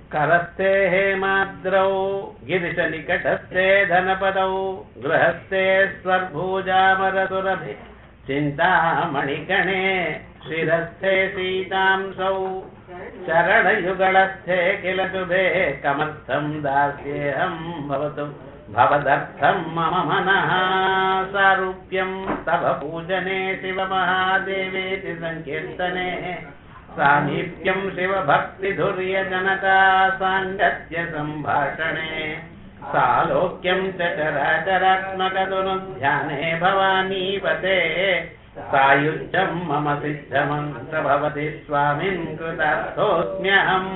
करस्ते हेमाद्रौ गिरिशनिकटस्थे धनपदौ गृहस्थे स्वर्भूजामरसुरभि चिन्तामणिगणे शिरस्थे सीतांसौ चरणयुगलस्थे किल शुभे कमर्थम् दास्येऽहम् भवतु भवदर्थम् मम मनः सारूप्यम् तव पूजने शिवमहादेवेति सङ्कीर्तने सामीप्यम् शिवभक्तिधुर्यजनता साङ्गत्य सम्भाषणे सालोक्यम् च चराचरात्मकतुनुध्याने भवानीपते सायुज्यम् मम सिद्धमन्त्र भवति स्वामिन् कृतार्थोऽस्म्यहम्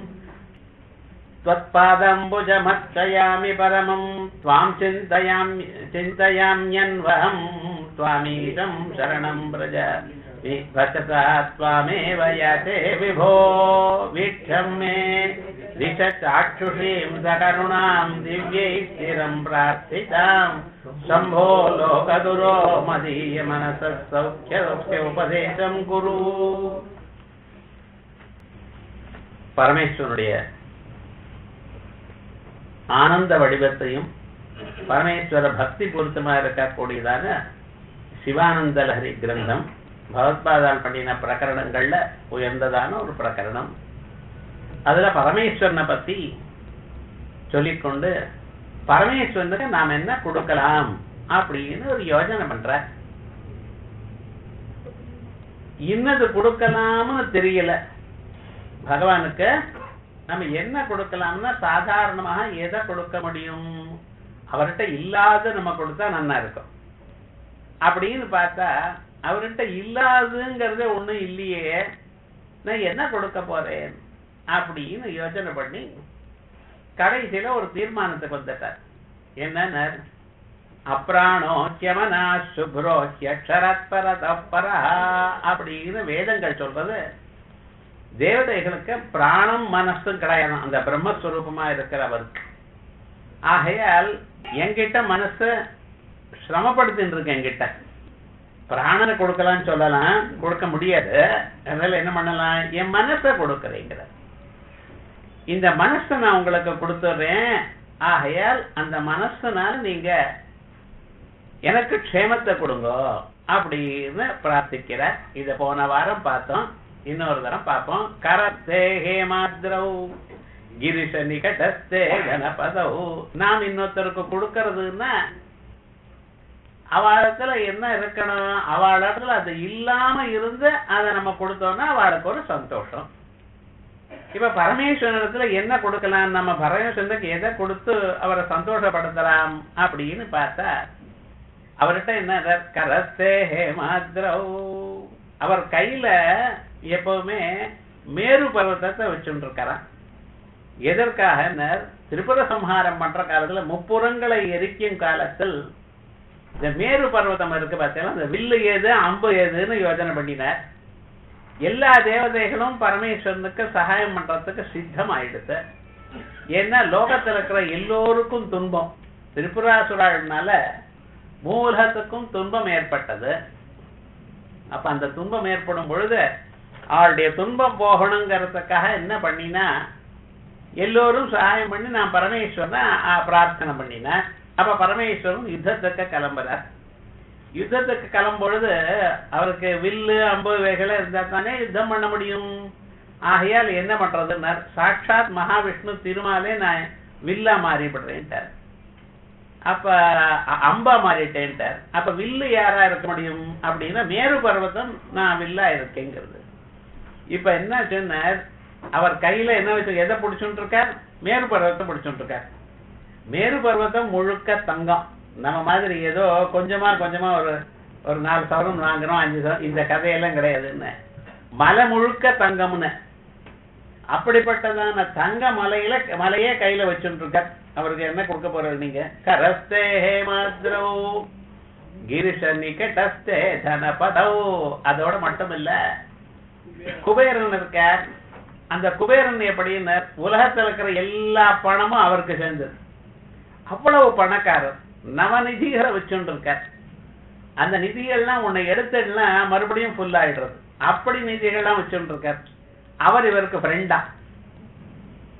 त्वत्पादम्बुजमर्चयामि परमम् त्वाम् चिन्तयामि चिन्तयाम्यन्वहम् त्वामीशम् शरणम् व्रज भजता त्वामेव याते विभो वीक्षम् मे दिशचाक्षुषीम् सकरुणाम् दिव्यै स्थिरम् प्रार्थिताम् शम्भो लोकदुरो मदीय मनसः सौख्य उपदेशम् குரு பரமேஸ்வரனுடைய ஆனந்த வடிவத்தையும் பரமேஸ்வர பக்தி பொருத்தமா இருக்கக்கூடியதான சிவானந்த லஹரி கிரந்தம் பகவத்பாதால் பண்ணின பிரகரணங்கள்ல உயர்ந்ததான ஒரு பிரகரணம் அதுல பரமேஸ்வரனை பத்தி சொல்லிக்கொண்டு பரமேஸ்வரனுக்கு நாம் என்ன கொடுக்கலாம் அப்படின்னு ஒரு யோஜனை பண்ற இன்னது கொடுக்கலாம்னு தெரியல பகவானுக்கு நம்ம என்ன கொடுக்கலாம்னா சாதாரணமாக எதை கொடுக்க முடியும் அவர்கிட்ட இல்லாத நம்ம கொடுத்தா நல்லா இருக்கும் அப்படின்னு பார்த்தா அவர்கிட்ட இல்லாதுங்கிறதே ஒண்ணும் இல்லையே நான் என்ன கொடுக்க போறேன் அப்படின்னு யோசனை பண்ணி கடைசியில ஒரு தீர்மானத்துக்கு வந்துட்டார் என்னன்னா அப்ராணோ கியமனா சுப்ரோ ஹியக்ஷரத்பர தப்பரா அப்படின்னு வேதங்கள் சொல்றது தேவதைகளுக்கு பிராணம் மனசும் கிடையாது அந்த பிரம்மஸ்வரூபமா இருக்கிறவருக்கு ஆகையால் என்கிட்ட மனசு சிரமப்படுத்தின்னு இருக்கு என்கிட்ட பிராணனை கொடுக்கலாம்னு சொல்லலாம் கொடுக்க முடியாது அதனால என்ன பண்ணலாம் என் மனசை கொடுக்கறேங்கிற இந்த மனசை நான் உங்களுக்கு கொடுத்துடுறேன் ஆகையால் அந்த மனசுனால நீங்க எனக்கு க்ஷேமத்தை கொடுங்க அப்படின்னு பிரார்த்திக்கிற இத போன வாரம் பார்த்தோம் இன்னொரு தரம் பார்ப்போம் கரத்தே ஹேமாத்ரௌ கிரிஷ நிகடஸ்தே கணபதௌ நாம் இன்னொருத்தருக்கு கொடுக்கறதுன்னா அவளிடத்துல என்ன இருக்கணும் அவளிடத்துல அது இல்லாம இருந்து அதை நம்ம கொடுத்தோம்னா அவளுக்கு ஒரு சந்தோஷம் இப்ப பரமேஸ்வரத்துல என்ன கொடுக்கலாம் நம்ம பரமேஸ்வரனுக்கு எதை கொடுத்து அவரை சந்தோஷப்படுத்தலாம் அப்படின்னு பார்த்தா அவர்கிட்ட என்ன கரத்தே ஹேமாத்ரௌ அவர் கையில எப்பவுமே மேரு பர்வத்தத்தை வச்சுட்டு இருக்காராம் எதற்காக திரிபுர சம்ஹாரம் பண்ற காலத்துல முப்புறங்களை எரிக்கும் காலத்தில் இந்த மேரு பர்வதம் இருக்கு பார்த்தீங்கன்னா இந்த வில்லு ஏது அம்பு ஏதுன்னு யோஜனை பண்ணினார் எல்லா தேவதைகளும் பரமேஸ்வரனுக்கு சகாயம் பண்றதுக்கு சித்தம் ஆயிடுது ஏன்னா லோகத்துல இருக்கிற எல்லோருக்கும் துன்பம் திரிபுராசுராள்னால மூலத்துக்கும் துன்பம் ஏற்பட்டது அப்ப அந்த துன்பம் ஏற்படும் பொழுது அவளுடைய துன்பம் போகணுங்கிறதுக்காக என்ன பண்ணினா எல்லோரும் சகாயம் பண்ணி நான் பரமேஸ்வரனை பிரார்த்தனை பண்ணினேன் அப்ப பரமேஸ்வரன் யுத்தத்துக்கு கிளம்புறார் யுத்தத்துக்கு கிளம்பொழுது அவருக்கு வில்லு அம்பு இவைகளை இருந்தா தானே யுத்தம் பண்ண முடியும் ஆகையால் என்ன பண்றதுன்னா சாட்சாத் மகாவிஷ்ணு திருமாலே நான் வில்லா மாறிவிடுறேன்ட்டார் அப்ப அம்பா மாறிட்டேன்ட்டார் அப்ப வில்லு யாரா இருக்க முடியும் அப்படின்னா மேரு பர்வதம் நான் வில்லா இருக்கேங்கிறது இப்ப என்ன சொன்னார் அவர் கையில என்ன வச்சு எதை பிடிச்சுட்டு இருக்கார் மேரு பர்வத்தை பிடிச்சுட்டு இருக்கார் மேரு பர்வதம் முழுக்க தங்கம் நம்ம மாதிரி ஏதோ கொஞ்சமா கொஞ்சமா ஒரு ஒரு நாலு சவரம் வாங்குறோம் அஞ்சு சவரம் இந்த கதையெல்லாம் கிடையாதுன்னு மலை முழுக்க தங்கம்னு அப்படிப்பட்டதான தங்க மலையில மலையே கையில வச்சுட்டு இருக்கார் அவருக்கு என்ன கொடுக்க போறது நீங்க கரஸ்தே ஹேமாத்ரோ கிரிஷ நிகடஸ்தே தனபதோ அதோட மட்டும் இல்ல குபேரன் இருக்கார் அந்த குபேரன் எப்படின்னு உலகத்துல இருக்கிற எல்லா பணமும் அவருக்கு சேர்ந்தது அவ்வளவு பணக்காரர் நவநிதிகளை வச்சுட்டு இருக்கார் அந்த நிதிகள்லாம் உன்னை எடுத்துடனா மறுபடியும் ஃபுல் ஆயிடுறது அப்படி நிதிகள்லாம் வச்சுட்டு இருக்கார் அவர் இவருக்கு ஃப்ரெண்டா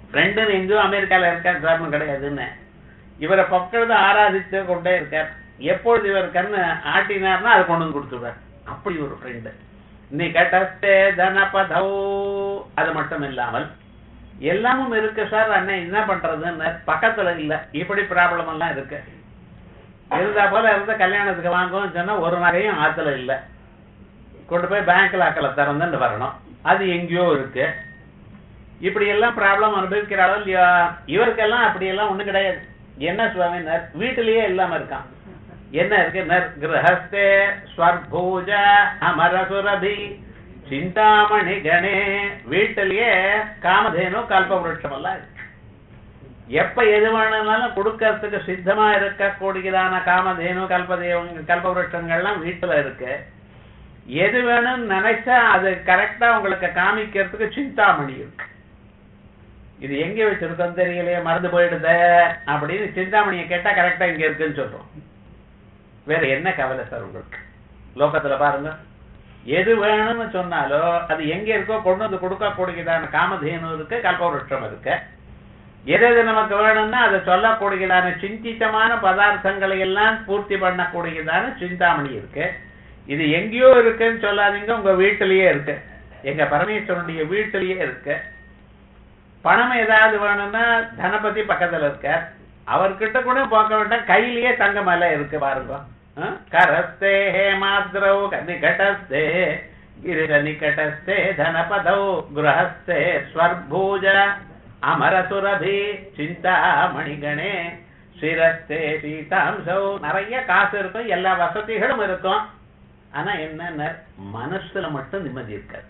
ஃப்ரெண்டுன்னு எங்கேயோ அமெரிக்கால இருக்கார் சார்னு கிடையாதுன்னு இவரை பக்கத்து ஆராதித்து கொண்டே இருக்கார் எப்பொழுது இவர் கண்ணு ஆட்டினார்னா அதை கொண்டு வந்து கொடுத்துடுவார் அப்படி ஒரு ஃப்ரெண்டு நிகட்டஸ்தே தனபதௌ அது மட்டும் இல்லாமல் எல்லாமும் இருக்கு சார் அண்ணன் என்ன பண்றதுன்னு பக்கத்துல இல்ல இப்படி ப்ராப்ளம் எல்லாம் இருக்கு இருந்தா போல இருந்த கல்யாணத்துக்கு வாங்குவோம் சொன்னா ஒரு நகையும் ஆத்துல இல்ல கொண்டு போய் பேங்க்ல அக்கல திறந்துட்டு வரணும் அது எங்கேயோ இருக்கு இப்படி எல்லாம் ப்ராப்ளம் அனுபவிக்கிறாளோ இல்லையா இவருக்கெல்லாம் அப்படி எல்லாம் ஒண்ணும் கிடையாது என்ன சுவாமி நர் வீட்டிலேயே இல்லாம இருக்கான் என்ன இருக்கு நர் கிரகஸ்தே ஸ்வர்பூஜ அமரசுரபி சிந்தாமணி கணே வீட்டிலேயே காமதேனு கல்பவருஷம் எல்லாம் இருக்கு எப்ப எது வேணும்னாலும் கொடுக்கறதுக்கு சித்தமா இருக்கக்கூடியதான காமதேனு கல்பதேவ கல்பவருஷங்கள்லாம் வீட்டுல இருக்கு எது வேணும்னு நினைச்சா அது கரெக்டா உங்களுக்கு காமிக்கிறதுக்கு சிந்தாமணி இருக்கு இது எங்க வச்சிருக்கோம் தெரியலையே மறந்து போயிடுத அப்படின்னு சிந்தாமணியை கேட்டா கரெக்டா இங்க இருக்குன்னு சொல்றோம் வேற என்ன கவலை சார் உங்களுக்கு லோகத்துல பாருங்க எது வேணும்னு சொன்னாலோ அது எங்க இருக்கோ கொண்டு வந்து கொடுக்க கூடியதான காமதேனு இருக்கு கல்பவருஷம் இருக்கு எது எது நமக்கு வேணும்னா அதை சொல்லக்கூடியதான சிந்தித்தமான பதார்த்தங்களை எல்லாம் பூர்த்தி பண்ணக்கூடியதான சிந்தாமணி இருக்கு இது எங்கேயோ இருக்குன்னு சொல்லாதீங்க உங்க வீட்டிலேயே இருக்கு எங்க பரமேஸ்வரனுடைய வீட்டிலேயே இருக்கு பணம் ஏதாவது வேணும்னா தனபதி பக்கத்துல இருக்கார் அவர்கிட்ட கூட பார்க்க வேண்டாம் கையிலேயே தங்க மலை இருக்கு பாருங்க அஹ்? கரஸ்தே ஹேமாத்ரௌ நிகட்டஸ்தே கிரிர நிகட்டஸ்தே தனபதௌ குரஹஸ்தே ஸ்வர்பூஜ அமரசுரபி சிந்தா மணிகணே சிரஸ்தே சீதாம்சௌ நிறைய காசு இருக்கும் எல்லா வசதிகளும் இருக்கும் ஆனா என்ன மனசுல மட்டும் நிம்மதி இருக்காது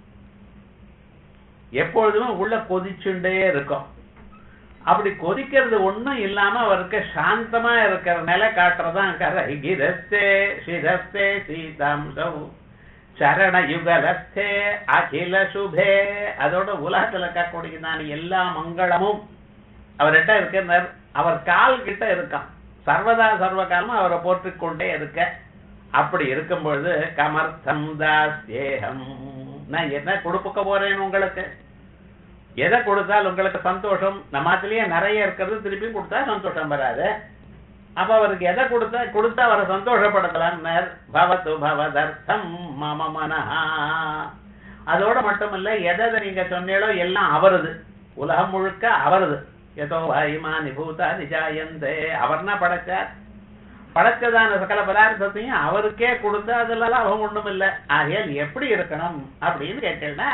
எப்பொழுதுமே உள்ள கொதிச்சுண்டே இருக்கும் அப்படி கொதிக்கிறது ஒண்ணும் இல்லாம அவருக்கு சாந்தமா இருக்கிற நிலை காட்டுறதான் கரை கிரஸ்தே சிரஸ்தே சீதாம்சௌ சரண யுகலஸ்தே அகில சுபே அதோட உலகத்துல இருக்கக்கூடியதான எல்லா மங்களமும் அவர்கிட்ட இருக்கிற அவர் கால் கிட்ட இருக்கான் சர்வதா சர்வ காலமும் அவரை போற்றிக் கொண்டே இருக்க அப்படி இருக்கும் பொழுது கமர்த்தம் தாஸ்யேகம் நான் என்ன கொடுக்க போறேன் உங்களுக்கு எதை கொடுத்தால் உங்களுக்கு சந்தோஷம் நம்மாத்திலேயே நிறைய இருக்கிறது திருப்பி கொடுத்தா சந்தோஷம் வராது அப்ப அவருக்கு எதை கொடுத்தா கொடுத்தா அவரை சந்தோஷப்படுத்தலாம் பவத்து பவதர்த்தம் மம மனஹா அதோட மட்டும் இல்ல எதை எதை நீங்க சொன்னீங்களோ எல்லாம் அவரது உலகம் முழுக்க அவரது எதோ வாயுமா நிபூதா நிஜாயந்தே அவர்னா படைச்சார் படைச்சதான சகல பதார்த்தத்தையும் அவருக்கே கொடுத்து அதுல லாபம் ஒண்ணும் இல்ல ஆகையால் எப்படி இருக்கணும் அப்படின்னு கேட்டேன்னா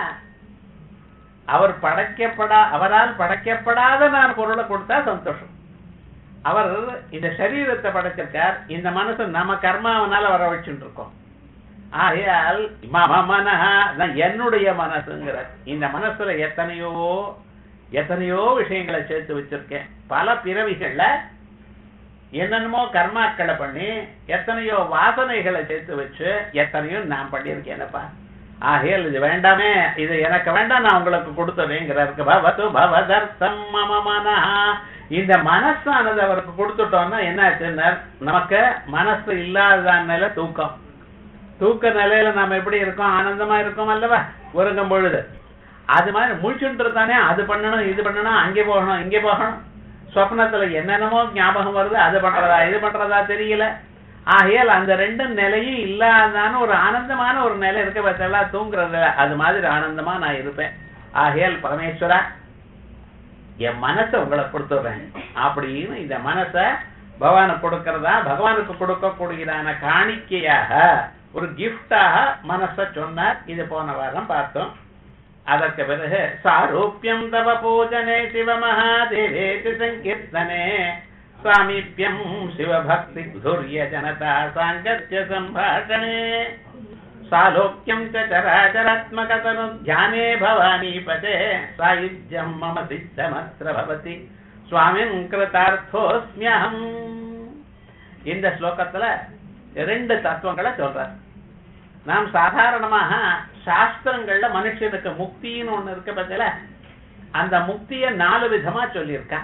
அவர் படைக்கப்படா அவரால் படைக்கப்படாத நான் பொருளை கொடுத்தா சந்தோஷம் அவர் இந்த சரீரத்தை படைச்சிருக்கார் இந்த மனசு நம்ம கர்மாவனால வர வச்சுட்டு இருக்கோம் ஆகையால் மம மனஹா நான் என்னுடைய மனசுங்கிற இந்த மனசுல எத்தனையோ எத்தனையோ விஷயங்களை சேர்த்து வச்சிருக்கேன் பல பிறவிகள்ல என்னென்னமோ கர்மாக்களை பண்ணி எத்தனையோ வாசனைகளை சேர்த்து வச்சு எத்தனையோ நான் பண்ணியிருக்கேனப்பா ஆகையால் இது வேண்டாமே இது எனக்கு வேண்டாம் நான் உங்களுக்கு கொடுத்ததேங்கிறாருக்கு பவது பவதர்த்தம் மம மனஹா இந்த மனசானது அவருக்கு கொடுத்துட்டோம்னா என்ன ஆச்சுன்னா நமக்கு மனசு இல்லாததான தூக்கம் தூக்க நிலையில நாம எப்படி இருக்கோம் ஆனந்தமா இருக்கோம் அல்லவா ஒருங்கும் பொழுது அது மாதிரி முழிச்சுட்டு தானே அது பண்ணணும் இது பண்ணணும் அங்கே போகணும் இங்கே போகணும் சொப்னத்துல என்னென்னமோ ஞாபகம் வருது அது பண்றதா இது பண்றதா தெரியல ஆகையால் அந்த ரெண்டு நிலையும் இல்லாதான ஒரு ஆனந்தமான ஒரு நிலை இருக்க பார்த்தா தூங்குற நிலை அது மாதிரி ஆனந்தமா நான் இருப்பேன் ஆகையால் பரமேஸ்வரா என் மனசை உங்களை கொடுத்துடுறேன் அப்படின்னு இந்த மனசை பகவானுக்கு கொடுக்கறதா பகவானுக்கு கொடுக்கக்கூடியதான காணிக்கையாக ஒரு கிஃப்டாக மனசை சொன்னார் இது போன வாரம் பார்த்தோம் அதற்கு பிறகு சாரூபியம் தவ பூஜனே சிவமகாதேவேதி சங்கீர்த்தனே சாமீபியம் சிவபக்தி துரிய ஜனதா சாங்கத்ய சம்பாஷணே சாலோக்கியம் ச சராச்சராத்மகதனு தியானே பவானீபதே சாயுஜ்யம் மம சித்தமத்ர பவதி சுவாமின் கிருதார்த்தோஸ்மியகம் இந்த ஸ்லோகத்துல ரெண்டு தத்துவங்களை சொல்றார் நாம் சாதாரணமாக சாஸ்திரங்கள்ல மனுஷனுக்கு முக்தின்னு ஒண்ணு இருக்க பத்தில அந்த முக்திய நாலு விதமா சொல்லியிருக்கா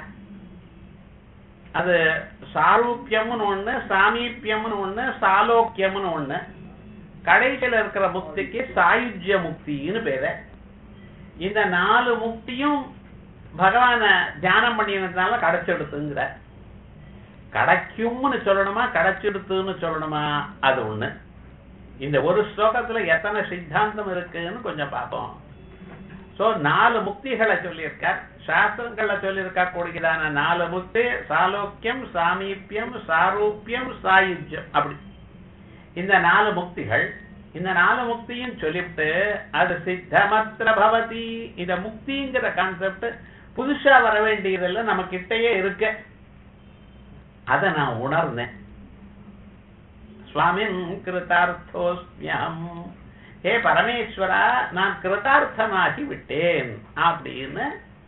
அது சாரூபியம்னு ஒண்ணு சாமீபியம்னு ஒண்ணு சாலோக்கியம்னு ஒண்ணு கடைசியில இருக்கிற முக்திக்கு சாயுஜ்ய முக்தின்னு பேரு இந்த நாலு முக்தியும் பகவான தியானம் பண்ணினதுனால கிடைச்செடுத்துங்கிற கிடைக்கும்னு சொல்லணுமா கிடைச்செடுத்துன்னு சொல்லணுமா அது ஒண்ணு இந்த ஒரு ஸ்லோகத்துல எத்தனை சித்தாந்தம் இருக்குன்னு கொஞ்சம் பார்ப்போம் சோ நாலு முக்திகளை சொல்லியிருக்கார் சாஸ்திரங்கள்ல சொல்லியிருக்கா கூடியதான நாலு முக்தி சாலோக்கியம் சாமீபியம் சாரூபியம் சாயுஜ்யம் அப்படி இந்த நாலு முக்திகள் இந்த நாலு முக்தியும் சொல்லிவிட்டு அது சித்தமத்திர பவதி இந்த முக்திங்கிற கான்செப்ட் புதுசா வர வேண்டியதெல்லாம் நம்ம கிட்டயே இருக்கு அதை நான் உணர்ந்தேன் சுவாமின் கிருதார்த்தோஸ்மியம் ஹே பரமேஸ்வரா நான் கிருதார்த்தமாகி விட்டேன் அப்படின்னு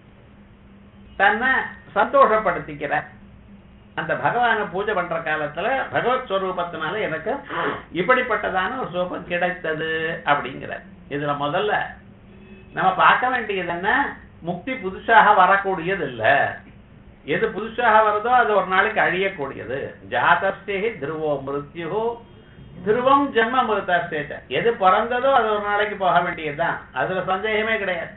தன்னை சந்தோஷப்படுத்திக்கிற அந்த பகவானை பூஜை பண்ற காலத்துல பகவத் ஸ்வரூபத்தினால எனக்கு இப்படிப்பட்டதான ஒரு சுரூபம் கிடைத்தது அப்படிங்கிற இதுல முதல்ல நம்ம பார்க்க வேண்டியது என்ன முக்தி புதுசாக வரக்கூடியது இல்ல எது புதுசாக வருதோ அது ஒரு நாளைக்கு அழியக்கூடியது ஜாதஸ்தே துருவோ மிருத்யு துருவம் ஜென்ம மிருதஸ்தேச்ச எது பிறந்ததோ அது ஒரு நாளைக்கு போக வேண்டியதுதான் அதுல சந்தேகமே கிடையாது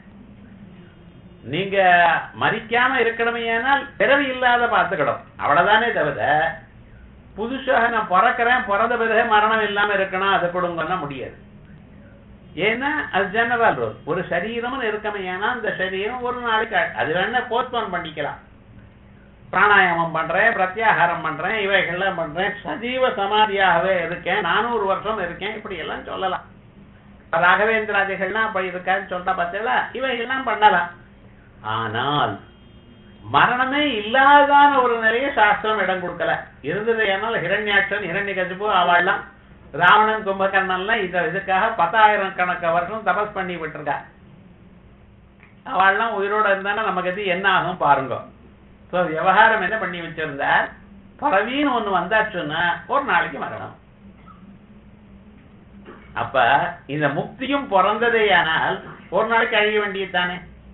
நீங்க மறிக்காம இருக்கணுமே ஆனால் பிறவி இல்லாத பார்த்துக்கணும் அவ்வளவுதானே தவிர புதுசாக நான் பிறக்கிறேன் பிறந்த பிறகு மரணம் இல்லாம இருக்கணும் அதை கொடுங்கன்னா முடியாது ஏன்னா அது ஜெனரல் ரூல் ஒரு சரீரம்னு இருக்கமே ஏன்னா அந்த சரீரம் ஒரு நாளைக்கு அ- அது வேணா போஸ்ட்போன் பண்ணிக்கலாம் பிராணாயாமம் பண்றேன் பிரத்யாகாரம் பண்றேன் இவைகள்லாம் பண்றேன் சஜீவ சமாதியாகவே இருக்கேன் நானூறு வருஷம் இருக்கேன் இப்படி எல்லாம் சொல்லலாம் ராகவேந்திராதிகள்லாம் அப்படி இருக்கான்னு சொல்லிட்டா பார்த்தீங்களா இவைகள்லாம் பண்ணலாம் ஆனால் மரணமே இல்லாதான ஒரு நிலையை சாஸ்திரம் இடம் கொடுக்கல இருந்தது ஏனால் ஹிரண்யாட்சன் ஹிரண்யகசிபு அவள்லாம் ராவணன் கும்பகர்ணன்லாம் இத இதுக்காக பத்தாயிரம் கணக்க வருஷம் தபஸ் பண்ணி விட்டுருக்கா அவள்லாம் உயிரோட இருந்தானா நமக்கு இது என்ன ஆகும் பாருங்க சோ விவகாரம் என்ன பண்ணி வச்சிருந்தார் பறவின்னு ஒண்ணு வந்தாச்சுன்னா ஒரு நாளைக்கு மரணம் அப்ப இந்த முக்தியும் பிறந்ததேயானால் ஒரு நாளைக்கு அழிய வேண்டியது தானே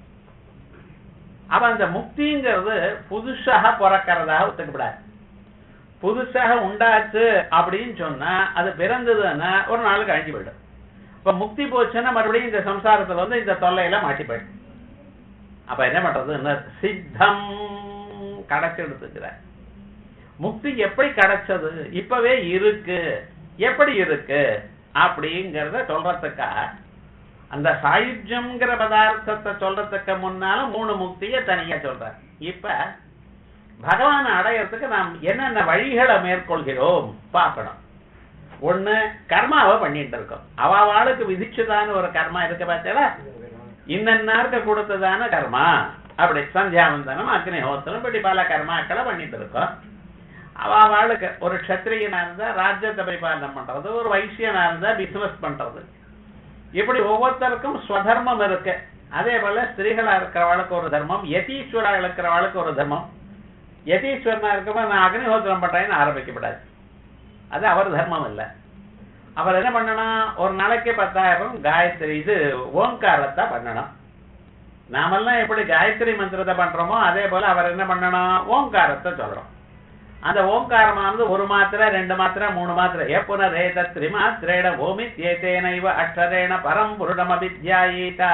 அப்ப அந்த முக்திங்கிறது புதுசாக பிறக்கிறதாக ஒத்துக்கப்படாது புதுசாக உண்டாச்சு அப்படின்னு சொன்னா அது பிறந்ததுன்னா ஒரு நாளுக்கு அழிஞ்சு போயிடும் இப்ப முக்தி போச்சுன்னா மறுபடியும் இந்த சம்சாரத்துல வந்து இந்த தொல்லையில மாட்டி போயிடும் அப்ப என்ன பண்றது சித்தம் கிடைச்செடுத்துக்கிற முக்தி எப்படி கிடைச்சது இப்பவே இருக்கு எப்படி இருக்கு அப்படிங்கறத சொல்றதுக்காக அந்த சாயுஜ்யம்ங்கிற பதார்த்தத்தை சொல்றதுக்கு முன்னால மூணு முக்திய தனியா சொல்றார் இப்ப பகவானை அடையறதுக்கு நாம் என்னென்ன வழிகளை மேற்கொள்கிறோம் பார்க்கணும் ஒண்ணு கர்மாவை பண்ணிட்டு இருக்கோம் அவாளுக்கு விதிச்சுதான ஒரு கர்மா இருக்கு பார்த்தீங்களா இன்னன்னாருக்கு கொடுத்ததான கர்மா அப்படி சந்தியாவந்தனம் அக்னிஹோத்திரம் இப்படி பல கர்மாக்களை பண்ணிட்டு இருக்கோம் அவாளுக்கு ஒரு க்ஷத்திரியனா இருந்தா ராஜ்யத்தை பரிபாலனம் பண்றது ஒரு வைசியனா இருந்தா பிசினஸ் பண்றது இப்படி ஒவ்வொருத்தருக்கும் ஸ்வதர்மம் இருக்கு அதே போல ஸ்திரீகளா இருக்கிறவளுக்கு ஒரு தர்மம் யதீஸ்வரா இருக்கிறவளுக்கு ஒரு தர்மம் யதீஸ்வரனா இருக்கிறவன் நான் அக்னிஹோத்திரம் பண்றேன்னு ஆரம்பிக்கப்படாது அது அவர் தர்மம் இல்ல அவர் என்ன பண்ணணும் ஒரு நாளைக்கு பத்தாயிரம் காயத்ரி இது ஓங்காரத்தை பண்ணணும் நாமெல்லாம் எப்படி காயத்ரி மந்திரத்தை பண்றோமோ அதே போல அவர் என்ன பண்ணணும் ஓங்காரத்தை சொல்றோம் அந்த ஓங்காரமானது ஒரு மாத்திரை ரெண்டு மாத்திரை மூணு மாத்திரை எப்புன ரேத திரிமாத்திரேட ஓமி தேதேனைவ அக்ஷரேண பரம் புருடம் அபித்யாயீதா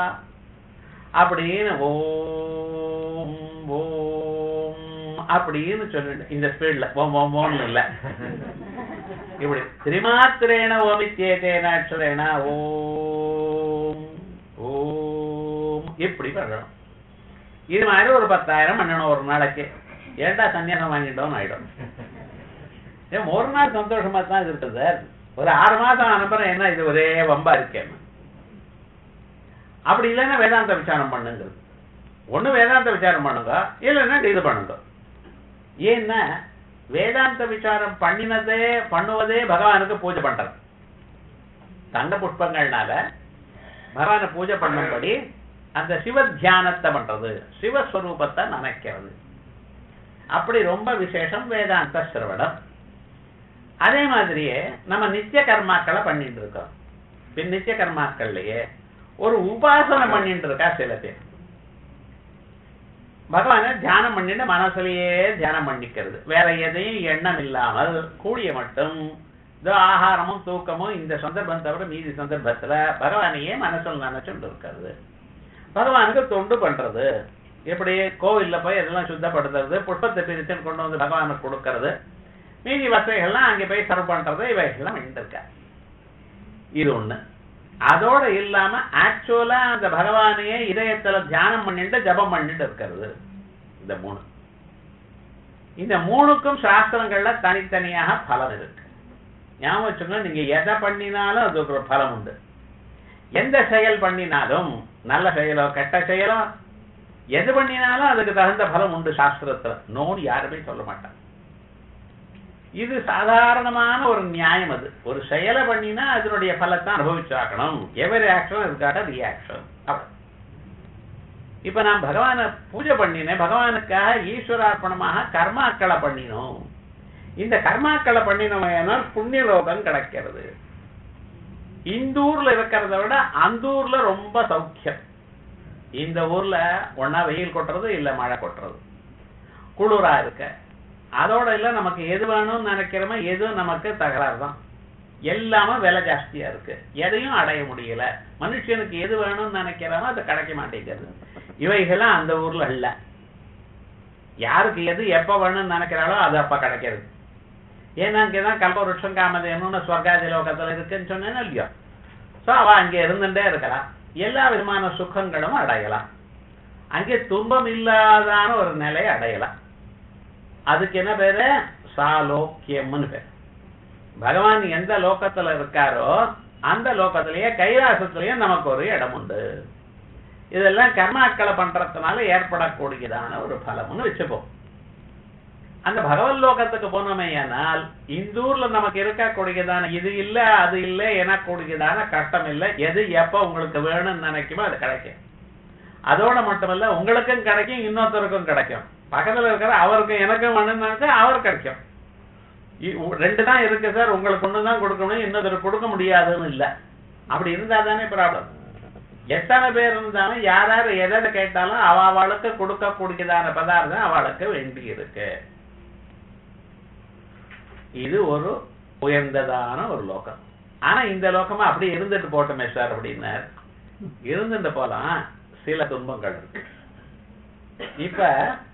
அப்படின்னு ஓம் ஓம் அப்படின்னு சொல்லிட்டு இந்த ஸ்பீட்ல ஓம் ஓம் ஓம்னு இல்ல இப்படி திரிமாத்திரேண ஓமி தேதேன அக்ஷரேண ஓம் ஓம் இப்படி பண்ணணும் இது மாதிரி ஒரு பத்தாயிரம் பண்ணணும் ஒரு நாளைக்கு ஏன்டா சன்னியாசம் வாங்கிட்டோம்னு ஆயிடும் ஏன் ஒரு நாள் சந்தோஷமா தான் இருக்குது சார் ஒரு ஆறு மாசம் அனுப்புறேன் என்ன இது ஒரே வம்பா இருக்கேன் அப்படி இல்லைன்னா வேதாந்த விசாரம் பண்ணுங்கிறது ஒண்ணு வேதாந்த விசாரம் பண்ணுங்க இல்லைன்னா இது பண்ணுங்க ஏன்னா வேதாந்த விசாரம் பண்ணினதே பண்ணுவதே பகவானுக்கு பூஜை பண்றது தங்க புஷ்பங்கள்னால பகவானை பூஜை பண்ணும்படி அந்த சிவ தியானத்தை பண்றது சிவஸ்வரூபத்தை நினைக்கிறது அப்படி ரொம்ப விசேஷம் வேதாந்த சிரவணம் அதே மாதிரியே நம்ம நித்திய கர்மாக்களை பண்ணிட்டு இருக்கோம் பின் நித்திய கர்மாக்கள்லயே ஒரு உபாசனை பண்ணிட்டு இருக்கா சில பேர் பகவானை தியானம் பண்ணிட்டு மனசுலயே தியானம் பண்ணிக்கிறது வேற எதையும் எண்ணம் இல்லாமல் கூடிய மட்டும் இதோ ஆகாரமும் தூக்கமும் இந்த சந்தர்ப்பம் தவிர மீதி சந்தர்ப்பத்துல பகவானையே மனசுல நினைச்சுட்டு இருக்கிறது பகவானுக்கு தொண்டு பண்றது எப்படி கோவில்ல போய் இதெல்லாம் சுத்தப்படுத்துறது புஷ்பத்தை பிரித்து கொண்டு வந்து பகவானுக்கு கொடுக்கறது மீதி வசதிகள்லாம் அங்கே போய் சர்வ் பண்றது இவைகள்லாம் இருக்க இது ஒண்ணு அதோட இல்லாம ஆக்சுவலா அந்த பகவானையே இதயத்துல தியானம் பண்ணிட்டு ஜபம் பண்ணிட்டு இருக்கிறது இந்த மூணு இந்த மூணுக்கும் சாஸ்திரங்கள்ல தனித்தனியாக பலன் இருக்கு ஞாபகம் வச்சுக்கோங்க நீங்க எதை பண்ணினாலும் அதுக்கு ஒரு பலம் உண்டு எந்த செயல் பண்ணினாலும் நல்ல செயலோ கெட்ட செயலோ எது பண்ணினாலும் அதுக்கு தகுந்த பலம் உண்டு சாஸ்திரத்துல நோன்னு யாருமே சொல்ல மாட்டாங்க இது சாதாரணமான ஒரு நியாயம் அது ஒரு செயலை பண்ணினா அதனுடைய பலத்தை அனுபவிச்சாக்கணும் எவரி ஆக்ஷன் அதுக்காக ரியாக்ஷன் இப்ப நான் பகவானை பூஜை பண்ணினேன் பகவானுக்காக ஈஸ்வரார்ப்பணமாக கர்மாக்களை பண்ணினோம் இந்த கர்மாக்களை பண்ணினோம் புண்ணிய லோகம் கிடைக்கிறது இந்த ஊர்ல இருக்கிறத விட அந்த ஊர்ல ரொம்ப சௌக்கியம் இந்த ஊர்ல ஒன்னா வெயில் கொட்டுறது இல்ல மழை கொட்டுறது குளிரா இருக்க அதோட இல்ல நமக்கு எது வேணும்னு நினைக்கிறோமோ எதுவும் நமக்கு தகராறு தான் எல்லாமே விலை ஜாஸ்தியா இருக்கு எதையும் அடைய முடியல மனுஷனுக்கு எது வேணும்னு நினைக்கிறானோ அது கிடைக்க மாட்டேங்கிறது இவைகள்லாம் அந்த ஊர்ல இல்ல யாருக்கு எது எப்ப வேணும்னு நினைக்கிறாளோ அது அப்ப கிடைக்கிறது ஏன்னா இங்கதான் கல்பவருஷம் காமதேனுன்னு ஸ்வர்காதி லோகத்துல இருக்குன்னு சொன்னேன்னு இல்லையோ சோ அவ அங்க இருந்துட்டே இருக்கலாம் எல்லா விதமான சுகங்களும் அடையலாம் அங்கே துன்பம் இல்லாதான ஒரு நிலையை அடையலாம் அதுக்கு என்ன பேரு சாலோக்கியம்னு பேர் பகவான் எந்த லோகத்துல இருக்காரோ அந்த லோகத்திலேயே கைலாசத்திலேயே நமக்கு ஒரு இடம் உண்டு இதெல்லாம் கர்மாக்களை பண்றதுனால ஏற்படக்கூடியதான ஒரு பலம்னு வச்சுப்போம் அந்த பகவத் லோகத்துக்கு போனோமேயானால் இந்த ஊர்ல நமக்கு இருக்கக்கூடியதான இது இல்ல அது இல்ல எனக்கூடியதான கஷ்டம் இல்ல எது எப்ப உங்களுக்கு வேணும்னு நினைக்குமோ அது கிடைக்கும் அதோட மட்டுமல்ல உங்களுக்கும் கிடைக்கும் இன்னொருத்தருக்கும் கிடைக்கும் பக்கத்துல இருக்கிற அவருக்கு எனக்கும் வேணும்னு நினைச்சா அவர் கிடைக்கும் ரெண்டு தான் இருக்கு சார் உங்களுக்கு ஒண்ணு தான் கொடுக்கணும் இன்னொருத்தர் கொடுக்க முடியாதுன்னு இல்ல அப்படி இருந்தா தானே ப்ராப்ளம் எத்தனை பேர் இருந்தாலும் யாராரு எதை கேட்டாலும் அவ அவளுக்கு கொடுக்கக்கூடியதான பதார்த்தம் அவளுக்கு வேண்டி இருக்கு இது ஒரு உயர்ந்ததான ஒரு லோகம் ஆனா இந்த லோகமா அப்படி இருந்துட்டு போட்டோமே சார் அப்படின்னார் இருந்துட்டு போலாம் சில துன்பங்கள் இருக்கு இப்ப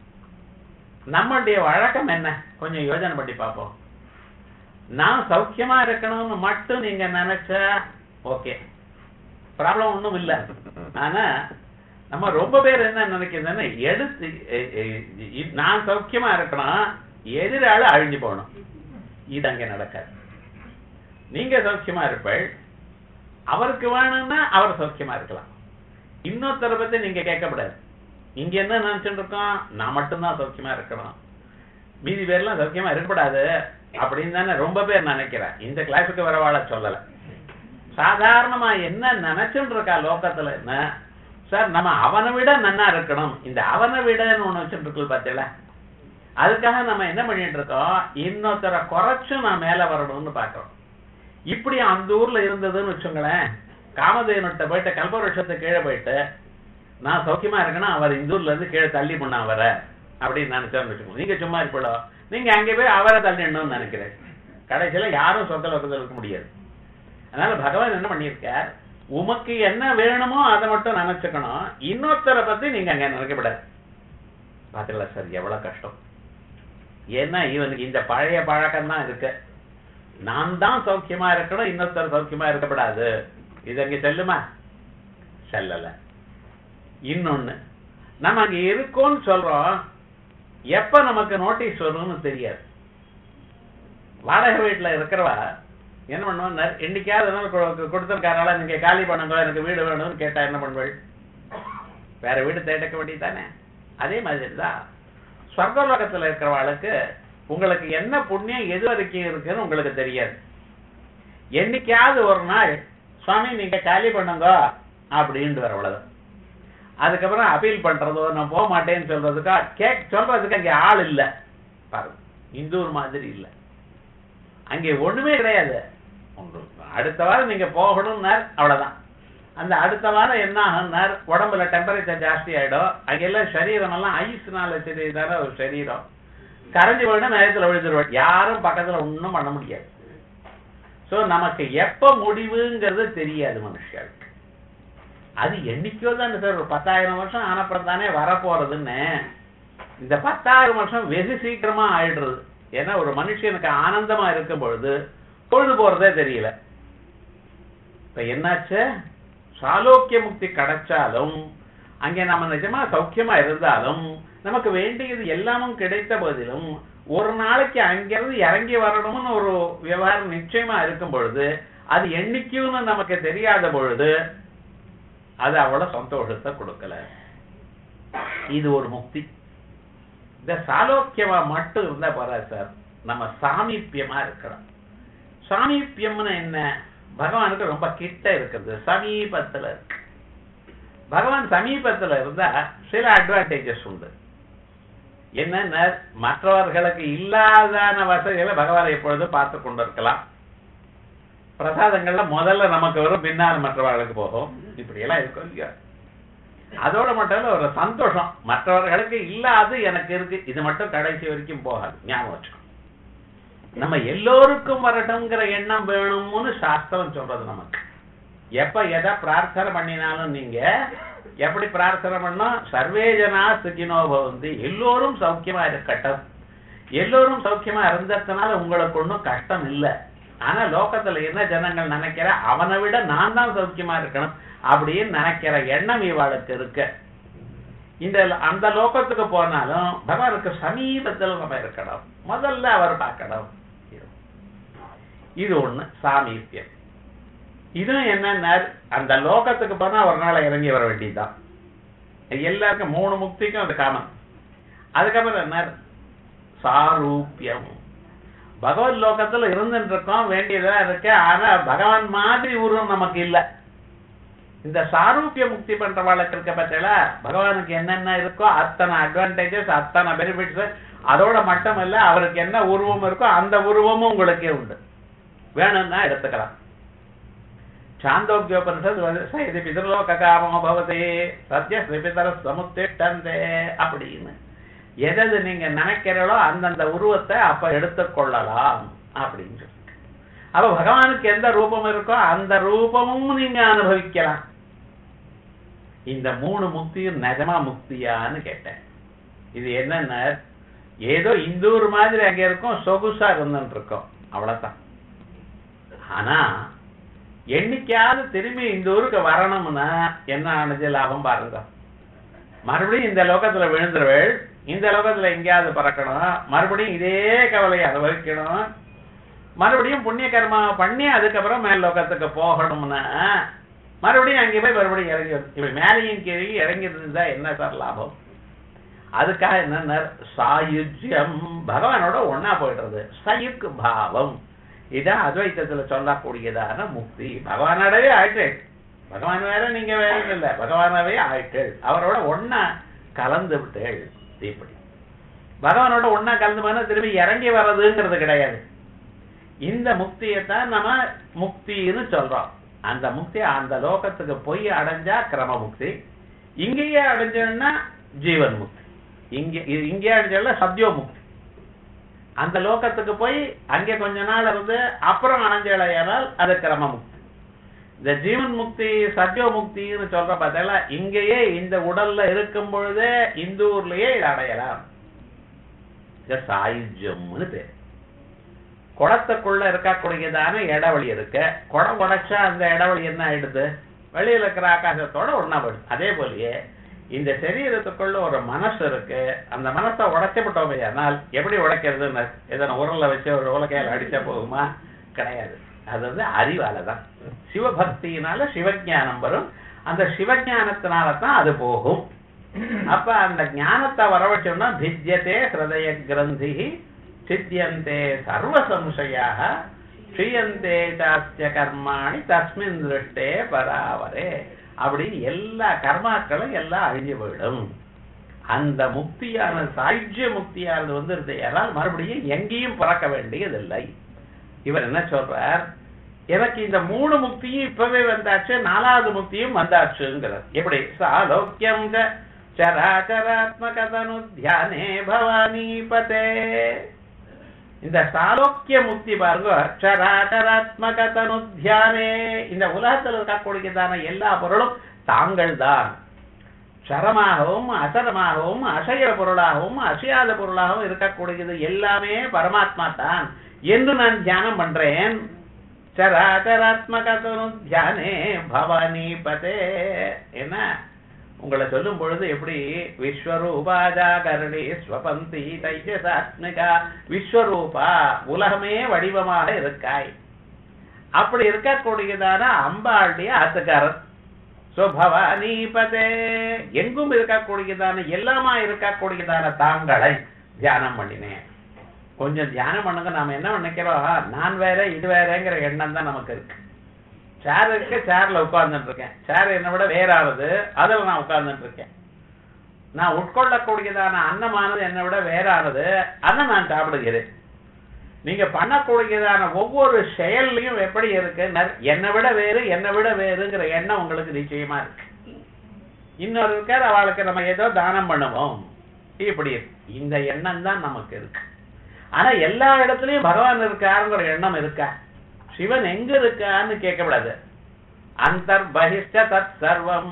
நம்மளுடைய வழக்கம் என்ன கொஞ்சம் யோஜனை பண்ணி பார்ப்போம் நான் சௌக்கியமா இருக்கணும்னு மட்டும் நீங்க நினைச்சா ஓகே ப்ராப்ளம் ஒண்ணும் இல்ல ஆனா நம்ம ரொம்ப பேர் என்ன நினைக்கிறதுன்னா எடுத்து நான் சௌக்கியமா இருக்கணும் எதிராள அழிஞ்சு போகணும் இது அங்க நடக்காது நீங்க சௌக்கியமா இருப்பள் அவருக்கு வேணும்னா அவர் சௌக்கியமா இருக்கலாம் இன்னொருத்தரை பத்தி நீங்க கேட்கக்கூடாது இங்க என்ன நினைச்சுட்டு இருக்கோம் நான் மட்டும்தான் சௌக்கியமா இருக்கணும் மீதி பேர்லாம் சௌக்கியமா இருக்கக்கூடாது அப்படின்னு தானே ரொம்ப பேர் நினைக்கிறேன் இந்த கிளாஸுக்கு வரவாழ சொல்லல சாதாரணமா என்ன நினைச்சுட்டு இருக்கா லோகத்துல என்ன சார் நம்ம அவனை விட நன்னா இருக்கணும் இந்த அவனை விடன்னு ஒண்ணு வச்சுட்டு இருக்கு பார்த்தீங்களா அதுக்காக நம்ம என்ன பண்ணிட்டு இருக்கோம் இன்னொருத்தரை குறைச்சும் நான் மேல வரணும்னு பாக்குறோம் இப்படி அந்த ஊர்ல இருந்ததுன்னு வச்சுங்களேன் காமதேனுட்ட போயிட்டு கல்பவருஷத்துக்கு கீழே போயிட்டு நான் சௌக்கியமா இருக்கேன்னா அவர் இந்த ஊர்ல இருந்து கீழே தள்ளி பண்ண அவர அப்படின்னு நினைச்சோம்னு வச்சுக்கோங்க நீங்க சும்மா இருப்பீங்களோ நீங்க அங்கே போய் அவரை தள்ளிடணும்னு நினைக்கிறேன் கடைசியில யாரும் சொந்த லோகத்தில் இருக்க முடியாது அதனால பகவான் என்ன பண்ணியிருக்கார் உமக்கு என்ன வேணுமோ அதை மட்டும் நினைச்சுக்கணும் இன்னொருத்தரை பத்தி நீங்க அங்க நினைக்கப்படாது பாத்தீங்களா சார் எவ்வளவு கஷ்டம் ஏன்னா இவனுக்கு இந்த பழைய பழக்கம் தான் இருக்கு நான் தான் சௌக்கியமா இருக்கணும் இன்னொருத்தர் சௌக்கியமா இருக்கப்படாது இது அங்க செல்லுமா செல்லல இன்னொன்னு நம்ம அங்க இருக்கோம்னு சொல்றோம் எப்ப நமக்கு நோட்டீஸ் வரும்னு தெரியாது வாடகை வீட்டுல இருக்கிறவா என்ன பண்ணுவோம் என்னைக்காவது கொடுத்திருக்காரால நீங்க காலி பண்ணுங்க எனக்கு வீடு வேணும்னு கேட்டா என்ன பண்ணுவள் வேற வீடு தேடக்க வேண்டியதானே அதே மாதிரி தான் ஸ்வர்கலோகத்துல இருக்கிறவாளுக்கு உங்களுக்கு என்ன புண்ணியம் எது வரைக்கும் இருக்குன்னு உங்களுக்கு தெரியாது என்னைக்காவது ஒரு நாள் சுவாமி நீங்க காலி பண்ணுங்க அப்படின்ட்டு வர அவ்வளவு அதுக்கப்புறம் அப்பீல் பண்றதோ நான் போக மாட்டேன்னு சொல்றதுக்கா கேக் சொல்றதுக்கு அங்க ஆள் இல்ல பாருங்க இந்தூர் மாதிரி இல்ல அங்கே ஒண்ணுமே கிடையாது அடுத்த வாரம் நீங்க போகணும்னார் அவ்வளவுதான் அந்த அடுத்த வாரம் என்ன ஆகும்னார் உடம்புல டெம்பரேச்சர் ஜாஸ்தி ஆயிடும் அங்கெல்லாம் சரீரம் எல்லாம் ஐஸ்னால தெரியுதான ஒரு சரீரம் கரைஞ்சு போயிடும் நேரத்துல விழுந்துருவோம் யாரும் பக்கத்துல ஒண்ணும் பண்ண முடியாது சோ நமக்கு எப்ப முடிவுங்கிறது தெரியாது மனுஷர்களுக்கு அது என்னைக்கோ தானே சார் ஒரு பத்தாயிரம் வருஷம் ஆனப்புறம் தானே வரப்போறதுன்னு இந்த பத்தாயிரம் வருஷம் வெகு சீக்கிரமா ஆயிடுறது ஏன்னா ஒரு மனுஷனுக்கு ஆனந்தமா இருக்கும் பொழுது பொழுது போறதே தெரியல இப்ப என்னாச்சு சாலோக்கிய முக்தி கிடைச்சாலும் அங்கே நம்ம நிஜமா சௌக்கியமா இருந்தாலும் நமக்கு வேண்டியது எல்லாமும் கிடைத்த போதிலும் ஒரு நாளைக்கு அங்கிருந்து இறங்கி வரணும்னு ஒரு விவகாரம் நிச்சயமா இருக்கும் பொழுது அது என்னைக்குன்னு நமக்கு தெரியாத பொழுது அது அவ்வளவு சந்தோஷத்தை கொடுக்கல இது ஒரு முக்தி இந்த சாலோக்கியமா மட்டும் இருந்தா போறாது சார் நம்ம சாமீப்பியமா இருக்கணும் சாமீப்பியம்னு என்ன பகவானுக்கு ரொம்ப கிட்ட இருக்குது சமீபத்துல இருக்கு பகவான் சமீபத்துல இருந்தா சில அட்வான்டேஜஸ் உண்டு என்னன்னா மற்றவர்களுக்கு இல்லாதான வசதிகளை பகவான் எப்பொழுதும் பார்த்து கொண்டிருக்கலாம் பிரசாதங்கள்ல முதல்ல நமக்கு வரும் பின்னால் மற்றவர்களுக்கு போகும் இப்படி எல்லாம் இருக்கும் இல்லையா அதோட மட்டும் இல்ல ஒரு சந்தோஷம் மற்றவர்களுக்கு இல்லாது எனக்கு இருக்கு இது மட்டும் கடைசி வரைக்கும் போகாது ஞாபகம் வச்சுக்கோ நம்ம எல்லோருக்கும் வரட்டும்ங்கிற எண்ணம் வேணும்னு சாஸ்திரம் சொல்றது நமக்கு எப்ப எதை பிரார்த்தனை பண்ணினாலும் நீங்க எப்படி பிரார்த்தனை பண்ணோம் சர்வே ஜனா சுகினோ பவந்தி எல்லோரும் சௌக்கியமா இருக்கட்டும் எல்லோரும் சௌக்கியமா இருந்ததுனால உங்களுக்கு ஒண்ணும் கஷ்டம் இல்லை ஆனா லோகத்துல என்ன ஜனங்கள் நினைக்கிற அவனை விட நான் தான் சௌக்கியமா இருக்கணும் அப்படின்னு நினைக்கிற எண்ணம் இவாளுக்கு இருக்கு இந்த அந்த லோகத்துக்கு போனாலும் பகவானுக்கு சமீபத்தில் நம்ம இருக்கணும் முதல்ல அவர் பார்க்கணும் இது ஒண்ணு சாமீபியம் இதுவும் என்னன்னா அந்த லோகத்துக்கு போனா ஒரு நாள் இறங்கி வர வேண்டியதுதான் எல்லாருக்கும் மூணு முக்திக்கும் அது காமன் அதுக்கப்புறம் என்ன சாரூபியம் பகவத் லோகத்துல இருந்துட்டு இருக்கோம் வேண்டியதெல்லாம் இருக்கு ஆனா பகவான் மாதிரி உருவம் நமக்கு இல்ல இந்த சாரூபிய முக்தி பண்றவாளுக்கு இருக்க பட்சல பகவானுக்கு என்னென்ன இருக்கோ அத்தனை அட்வான்டேஜஸ் அத்தனை பெனிஃபிட்ஸ் அதோட மட்டும் இல்ல அவருக்கு என்ன உருவம் இருக்கோ அந்த உருவமும் உங்களுக்கே உண்டு வேணும்னா எடுத்துக்கலாம் சாந்தோக்கியோபனிஷத் இது பிதர்லோக காமோ பவதே சத்ய பிதர சமுத்திட்டந்தே அப்படின்னு எதது நீங்க நினைக்கிறீங்களோ அந்தந்த உருவத்தை அப்ப எடுத்துக்கொள்ளலாம் அப்படின்னு சொல்லி அப்ப பகவானுக்கு எந்த ரூபம் இருக்கோ அந்த ரூபமும் நீங்க அனுபவிக்கலாம் இந்த மூணு முக்தியும் நிஜமா முக்தியான்னு கேட்டேன் இது என்னன்னா ஏதோ இந்தூர் மாதிரி அங்க இருக்கும் சொகுசா இருந்துட்டு இருக்கோம் அவ்வளவுதான் ஆனா என்னைக்காவது திரும்பி இந்த ஊருக்கு வரணும்னா என்ன ஆனது லாபம் பாருங்க மறுபடியும் இந்த லோகத்துல விழுந்துருவேள் இந்த லோகத்துல எங்கேயாவது பறக்கணும் மறுபடியும் இதே கவலையை அனுபவிக்கணும் மறுபடியும் புண்ணிய கர்மா பண்ணி அதுக்கப்புறம் மேல் லோகத்துக்கு போகணும்னா மறுபடியும் அங்கே போய் மறுபடியும் இறங்கி வந்து இப்படி மேலையும் கீழே இறங்கி இருந்தா என்ன சார் லாபம் அதுக்காக என்ன சாயுஜ்யம் பகவானோட ஒன்னா போயிடுறது சயுக்கு பாவம் இதான் அத்வைத்தத்துல சொல்லக்கூடியதான முக்தி பகவானோடவே ஆயிட்டேள் பகவான் வேற நீங்க வேற இல்ல பகவானவே ஆயிட்டேள் அவரோட ஒன்னா கலந்து விட்டேள் இப்படி பகவானோட ஒன்னா கலந்து போனா திரும்பி இறங்கி வர்றதுங்கிறது கிடையாது இந்த முக்தியைத்தான் நம்ம முக்தின்னு சொல்றோம் அந்த முக்தி அந்த லோகத்துக்கு போய் அடைஞ்சா கிரம முக்தி இங்கேயே அடைஞ்சோம்னா ஜீவன் முக்தி இங்க இங்கே அடைஞ்சோம்னா சத்யோ முக்தி அந்த லோகத்துக்கு போய் அங்கே கொஞ்ச நாள் இருந்து அப்புறம் அணைஞ்சலையானால் அது கிரம முக்தி இந்த ஜீவன் முக்தி சத்யோ முக்தின்னு சொல்ற பார்த்தீங்களா இங்கேயே இந்த உடல்ல இருக்கும் பொழுதே இந்த ஊர்லயே இதை அடையலாம் சாயுஜ்யம்னு பேர் குளத்துக்குள்ள இருக்கக்கூடியதான இடவழி இருக்கு குடம் உடைச்சா அந்த இடவழி என்ன ஆயிடுது வெளியில இருக்கிற ஆகாசத்தோட ஒன்னா போயிடுது அதே போலயே இந்த சரீரத்துக்குள்ள ஒரு மனசு இருக்கு அந்த மனசை உடைச்சப்பட்டோமே ஆனால் எப்படி உடைக்கிறதுன்னு எதனா உரல்ல வச்சு ஒரு உலகையால் அடிச்சா போகுமா கிடையாது அது வந்து அறிவால தான் சிவபக்தியினால சிவஞானம் வரும் அந்த சிவஞானத்தினால தான் அது போகும் அப்ப அந்த ஞானத்தை வர வச்சோம்னா பித்தியத்தே ஹிருதய கிரந்தி சித்தியந்தே சர்வ சம்சயாக ஸ்ரீயந்தே சாஸ்திய கர்மாணி தஸ்மின் திருஷ்டே பராவரே அப்படின்னு எல்லா கர்மாக்களும் எல்லாம் அழிஞ்சு போயிடும் அந்த முக்தியான சாயுஜ்ய முக்தியானது வந்து யாரால் மறுபடியும் எங்கேயும் பிறக்க வேண்டியதில்லை இவர் என்ன சொல்றார் எனக்கு இந்த மூணு முக்தியும் இப்பவே வந்தாச்சு நாலாவது முக்தியும் வந்தாச்சுங்கிறார் எப்படி சாலோக்கியம் சராச்சராத்மகதனு தியானே பவானி பதே இந்த சாலோக்கிய முக்தி பாருங்க சராச்சராத்மக தனு தியானே இந்த உலகத்தில் இருக்கக்கூடியதான எல்லா பொருளும் தாங்கள் தான் சரமாகவும் அசரமாகவும் அசைய பொருளாகவும் அசையாத பொருளாகவும் இருக்கக்கூடியது எல்லாமே பரமாத்மா தான் என்று நான் தியானம் பண்றேன் சராச்சராத்மகதனு தியானே பவானி பதே என்ன உங்களை சொல்லும் பொழுது எப்படி விஸ்வரூபாஜா கருணி ஸ்வபந்தி தைஜசாத்மிகா விஸ்வரூபா உலகமே வடிவமாக இருக்காய் அப்படி இருக்கக்கூடியதான அம்பாளுடைய ஆத்துக்காரன் சோ பவானி பதே எங்கும் இருக்கக்கூடியதான எல்லாமா இருக்கக்கூடியதான தாங்களை தியானம் பண்ணினேன் கொஞ்சம் தியானம் பண்ணுங்க நாம என்ன நினைக்கிறோம் நான் வேற இது வேறங்கிற எண்ணம் தான் நமக்கு இருக்கு சேர் இருக்கு சேர்ல உட்கார்ந்துட்டு இருக்கேன் சேர் என்னை விட வேறானது அதுல நான் உட்கார்ந்துட்டு இருக்கேன் நான் உட்கொள்ளக்கூடியதான அன்னமானது என்னை விட வேறானது அதை நான் சாப்பிடுகிறேன் நீங்க பண்ணக்கூடியதான ஒவ்வொரு செயல்லையும் எப்படி இருக்கு நர்- என்னை விட வேறு என்னை விட வேறுங்கிற எண்ணம் உங்களுக்கு நிச்சயமா இருக்கு இன்னொரு இருக்கார் அவளுக்கு நம்ம ஏதோ தானம் பண்ணுவோம் இப்படி இருக்கு. இந்த எண்ணம் தான் நமக்கு இருக்கு ஆனா எல்லா இடத்துலயும் பகவான் இருக்காருங்கிற எண்ணம் இருக்கா சிவன் எங்க இருக்கான்னு கேட்கக்கூடாது அந்தர் பகிஷ்ட தத் சர்வம்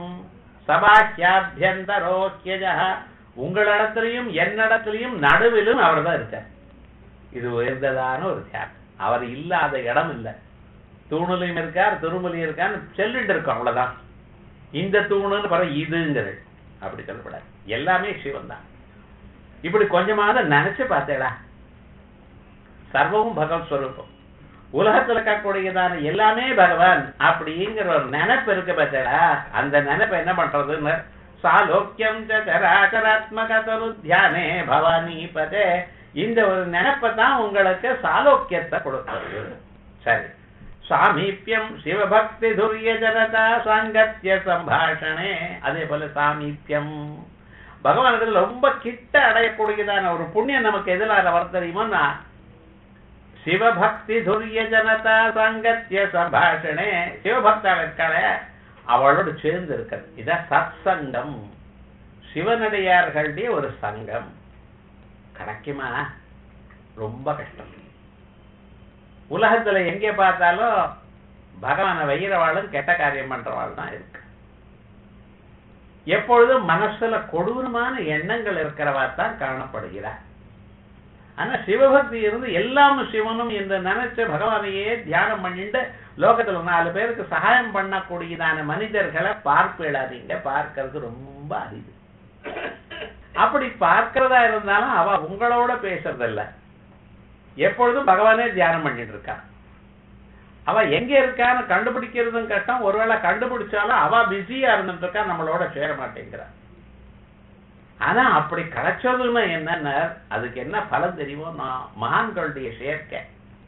சபாஹ்யாபியந்தரோக்கியஜ உங்களிடத்திலையும் என்னிடத்திலையும் நடுவிலும் அவர் தான் இருக்கார் இது உயர்ந்ததான ஒரு தியானம் அவர் இல்லாத இடம் இல்லை தூணுலையும் இருக்கார் திருமலையும் இருக்கான்னு சொல்லிட்டு இருக்கோம் அவ்வளவுதான் இந்த தூணுன்னு பிறகு இதுங்கிறது அப்படி சொல்லக்கூடாது எல்லாமே சிவன் தான் இப்படி கொஞ்சமாவது நினைச்சு பார்த்தேடா சர்வமும் பகவத் ஸ்வரூபம் உலகத்துல இருக்கக்கூடியதான எல்லாமே பகவான் அப்படிங்கிற ஒரு நினைப்பு இருக்கு பார்த்தேடா அந்த நினைப்பு என்ன பண்றதுன்னு சாலோக்கியம் ச சராச்சராத்மகதரு தியானே பவானி பதே இந்த ஒரு நினைப்பை தான் உங்களுக்கு சாலோக்கியத்தை கொடுக்கிறது சரி சாமீபியம் சிவபக்தி துரிய ஜனதா சாங்கத்திய சம்பாஷணே அதே போல சாமீபியம் பகவானுக்கு ரொம்ப கிட்ட அடையக்கூடியதான ஒரு புண்ணியம் நமக்கு எதில் வர தெரியுமோன்னா சிவபக்தி துரிய ஜனதா சாங்கத்திய சம்பாஷணே சிவபக்தாள் இருக்காளே அவளோடு சேர்ந்து இருக்கிறது இதான் சத் சங்கம் சிவனடியார்களுடைய ஒரு சங்கம் கிடைக்குமா ரொம்ப கஷ்டம் உலகத்துல எங்கே பார்த்தாலும் பகவானை வைகிறவாளும் கெட்ட காரியம் பண்றவாள் தான் இருக்கு எப்பொழுதும் மனசுல கொடூரமான எண்ணங்கள் இருக்கிறவா தான் காணப்படுகிறார் ஆனா சிவபக்தி இருந்து எல்லாமும் சிவனும் என்று நினைச்சு பகவானையே தியானம் பண்ணிட்டு லோகத்துல நாலு பேருக்கு சகாயம் பண்ணக்கூடியதான மனிதர்களை பார்ப்பிடாதீங்க பார்க்கறது ரொம்ப அரிது அப்படி பார்க்கிறதா இருந்தாலும் அவ உங்களோட பேசுறதில்ல எப்பொழுதும் பகவானே தியானம் பண்ணிட்டு இருக்கா அவ எங்க இருக்கான்னு கண்டுபிடிக்கிறதும் கஷ்டம் ஒருவேளை கண்டுபிடிச்சாலும் அவ பிஸியா இருந்துட்டு இருக்கா நம்மளோட சேர மாட்டேங்கிறா ஆனா அப்படி கிடைச்சதுன்னா என்னன்னா அதுக்கு என்ன பலன் தெரியுமோ நான் மகான்களுடைய சேர்க்கை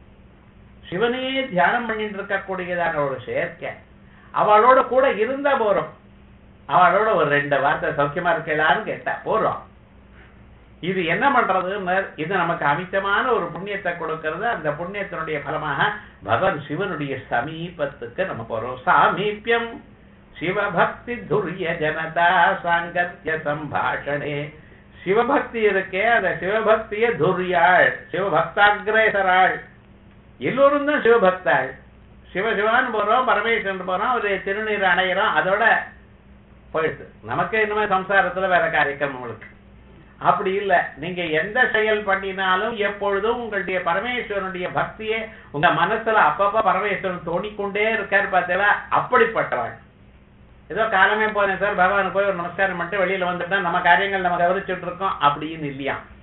சிவனையே தியானம் பண்ணிட்டு இருக்கக்கூடியதான ஒரு சேர்க்கை அவளோட கூட இருந்தா போறோம் அவளோட ஒரு ரெண்டு வார்த்தை சௌக்கியமா இருக்கலான்னு கேட்டா போறோம் இது என்ன பண்றதுன்னு இது நமக்கு அமித்தமான ஒரு புண்ணியத்தை கொடுக்கிறது அந்த புண்ணியத்தினுடைய பலமாக பகவான் சிவனுடைய சமீபத்துக்கு நம்ம போறோம் சாமீபியம் சிவபக்தி துரிய ஜனதா சாங்கத்திய சம்பாஷணே சிவபக்தி இருக்கே அந்த சிவபக்திய துரியாள் சிவபக்தாகிரேசராள் எல்லோரும் தான் சிவபக்தாள் சிவசிவான்னு போறோம் பரமேஸ்வரன் போறோம் ஒரு திருநீர் அடையிறோம் அதோட போயிடுது நமக்கு இனிமே சம்சாரத்துல வேற காரியக்கிரமம் இருக்கு அப்படி இல்ல நீங்க எந்த செயல் பண்ணினாலும் எப்பொழுதும் உங்களுடைய பரமேஸ்வரனுடைய பக்தியே உங்க மனசுல அப்பப்ப பரமேஸ்வரன் தோணிக்கொண்டே இருக்காரு பார்த்தீங்களா அப்படிப்பட்டவள் ஏதோ காலமே போனேன் சார் பகவானுக்கு போய் ஒரு நமஸ்காரம் பண்ணிட்டு வெளியில வந்துட்டா நம்ம காரியங்கள் நம்ம கவனிச்சுட்டு இருக்கோம் அப்படின்னு இல்லையா